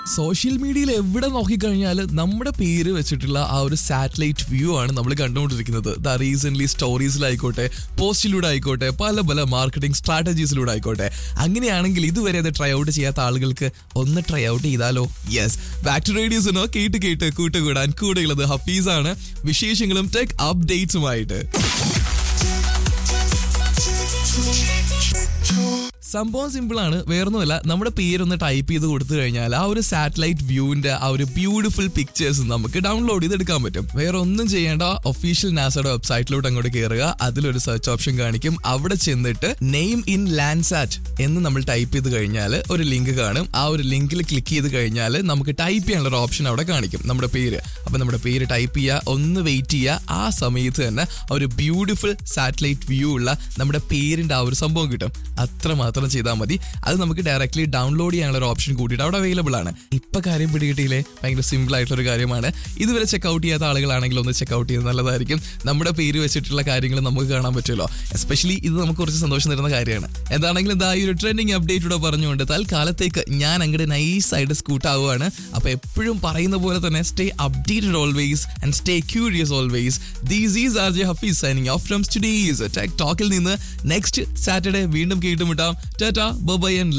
social മീഡിയയിൽ എവിടെ നോക്കിക്കഴിഞ്ഞാൽ നമ്മുടെ പേര് വെച്ചിട്ടുള്ള ആ ഒരു സാറ്റലൈറ്റ് വ്യൂ ആണ് നമ്മൾ കണ്ടുകൊണ്ടിരിക്കുന്നത് ദ റീസെന്റ് സ്റ്റോറീസിലായിക്കോട്ടെ പോസ്റ്റിലൂടെ ആയിക്കോട്ടെ പല പല മാർക്കറ്റിംഗ് സ്ട്രാറ്റജീസിലൂടെ ആയിക്കോട്ടെ അങ്ങനെയാണെങ്കിൽ ഇതുവരെ അത് ട്രൈ ഔട്ട് ചെയ്യാത്ത ആളുകൾക്ക് ഒന്ന് ട്രൈ ഔട്ട് ചെയ്താലോ യെസ് ബാക്ക് ടു റേഡിയോസിനോ കേട്ട് കേട്ട് കൂട്ടുകൂടാൻ കൂടെയുള്ളത് ഹഫീസാണ് വിശേഷങ്ങളും ടെക് അപ്ഡേറ്റ്സുമായിട്ട് സംഭവം സിമ്പിൾ ആണ് വേറൊന്നുമല്ല നമ്മുടെ പേരൊന്ന് ടൈപ്പ് ചെയ്ത് കൊടുത്തു കഴിഞ്ഞാൽ ആ ഒരു സാറ്റലൈറ്റ് വ്യൂവിന്റെ ആ ഒരു ബ്യൂട്ടിഫുൾ പിക്ചേഴ്സ് നമുക്ക് ഡൗൺലോഡ് ചെയ്തെടുക്കാൻ പറ്റും വേറെ ഒന്നും ചെയ്യേണ്ട ഒഫീഷ്യൽ നാസയുടെ വെബ്സൈറ്റിലോട്ട് അങ്ങോട്ട് കയറുക അതിലൊരു സെർച്ച് ഓപ്ഷൻ കാണിക്കും അവിടെ ചെന്നിട്ട് നെയിം ഇൻ ലാൻഡ്സാറ്റ് എന്ന് നമ്മൾ ടൈപ്പ് ചെയ്ത് കഴിഞ്ഞാൽ ഒരു ലിങ്ക് കാണും ആ ഒരു ലിങ്കിൽ ക്ലിക്ക് ചെയ്ത് കഴിഞ്ഞാൽ നമുക്ക് ടൈപ്പ് ചെയ്യാനുള്ള ഒരു ഓപ്ഷൻ അവിടെ കാണിക്കും നമ്മുടെ പേര് അപ്പൊ നമ്മുടെ പേര് ടൈപ്പ് ചെയ്യുക ഒന്ന് വെയിറ്റ് ചെയ്യുക ആ സമയത്ത് തന്നെ ആ ഒരു ബ്യൂട്ടിഫുൾ സാറ്റലൈറ്റ് വ്യൂ ഉള്ള നമ്മുടെ പേരിന്റെ ആ ഒരു സംഭവം കിട്ടും അത്ര മാത്രം ചെയ്താൽ മതി അത് നമുക്ക് ഡയറക്റ്റ്ലി ഡൗൺലോഡ് ചെയ്യാനുള്ള ഒരു ഓപ്ഷൻ കൂട്ടിയിട്ട് അവിടെ അവൈലബിൾ ആണ് ഇപ്പൊ കാര്യം പിടികിട്ടിയില്ലേ ഭയങ്കര സിമ്പിൾ ആയിട്ടുള്ള ഒരു കാര്യമാണ് ഇതുവരെ ചെക്ക്ഔട്ട് ചെയ്യാത്ത ആളുകളാണെങ്കിൽ ഒന്ന് ചെക്ക്ഔട്ട് ചെയ്യുന്നത് നല്ലതായിരിക്കും നമ്മുടെ പേര് വെച്ചിട്ടുള്ള കാര്യങ്ങൾ നമുക്ക് കാണാൻ പറ്റുമല്ലോ എസ്പെഷ്യലി ഇത് നമുക്ക് കുറച്ച് സന്തോഷം തരുന്ന കാര്യമാണ് എന്താണെങ്കിലും ഇതാ ഈ ഒരു ട്രെൻഡിങ് അപ്ഡേറ്റ് കൂടെ പറഞ്ഞുകൊണ്ട് തൽക്കാലത്തേക്ക് ഞാൻ അങ്ങോട്ട് നൈസ് ആയിട്ട് സ്കൂട്ട് ആവുകയാണ് അപ്പൊ എപ്പോഴും പറയുന്ന പോലെ തന്നെ stay updated always and stay curious always this is R J Hafeez signing off from studios tech ടോക്കിൽ നിന്ന് നെക്സ്റ്റ് സാറ്റർഡേ വീണ്ടും കേട്ടുമുട്ടാം ടാറ്റ ബൈ ആൻഡ്